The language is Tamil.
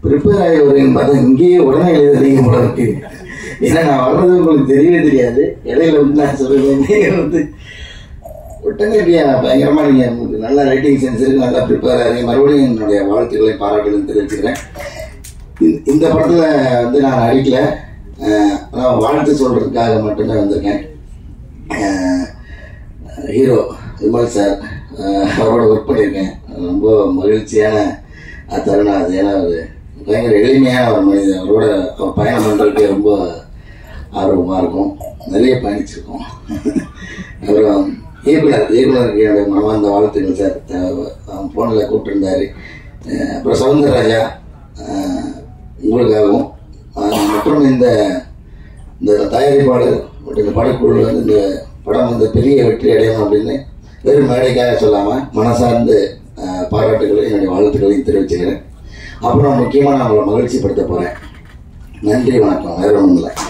ப்ரிப்பேர் ஆகி வருவீங்கன்னு பார்த்தா இங்கேயே உடனே எழுதுறீங்க போல இருக்கு ஏன்னா நான் வர்றது உங்களுக்கு தெரியவே தெரியாது இடையில வந்து நான் சொல்லுவேன் நீங்க வந்து ஒட்டங்கட்டியா பயங்கரமா நீங்க உங்களுக்கு நல்ல ரைட்டிங் சென்ஸ் இருக்கு நல்லா ப்ரிப்பேர் ஆகி மறுபடியும் என்னுடைய வாழ்த்துக்களை பாராட்டுகளும் தெரிவிச்சுக்கிறேன் இந்த- இந்த படத்துல வந்து நான் நடிக்கல அஹ், நான் வாழ்த்து சொல்றதுக்காக மட்டும்தான் வந்திருக்கேன் அஹ், ஹீரோ விமல் சார் அஹ், அவரோட ஒர்க் பண்ணியிருக்கேன் ரொம்ப மகிழ்ச்சியான அஹ், தருணம் அது ஏன்னா அவர் பயங்கர எளிமையான ஒரு மனிதன் அவரோட அவர் பயணம் பண்ணுறதுக்கு ரொம்ப ஆர்வமாக இருக்கும் நிறைய பயணிச்சிருக்கோம் அப்புறம் இயக்குனர் இயக்குனருக்கு என்னுடைய மனமார்ந்த வாழ்த்துக்கள் சார் அஹ், ஃபோனில் கூப்பிட்டுருந்தாரு அஹ், அப்புறம் சவுந்தரராஜா அஹ், உங்களுக்காகவும் அஹ், மற்றும் இந்த இந்த தயாரிப்பாளர் மற்றும் இந்த படக்குழு வந்து இந்த படம் வந்து பெரிய வெற்றி அடையணும் அப்படின்னு வெறும் மேடைக்காக சொல்லாமல் மனசார்ந்து அஹ், பாராட்டுகளையும் என்னுடைய வாழ்த்துக்களையும் தெரிவிச்சுக்கிறேன் அப்புறம் முக்கியமாக நான் உங்களை மகிழ்ச்சிப்படுத்த போகிறேன் நன்றி வணக்கம் வேற ஒன்றும் இல்லை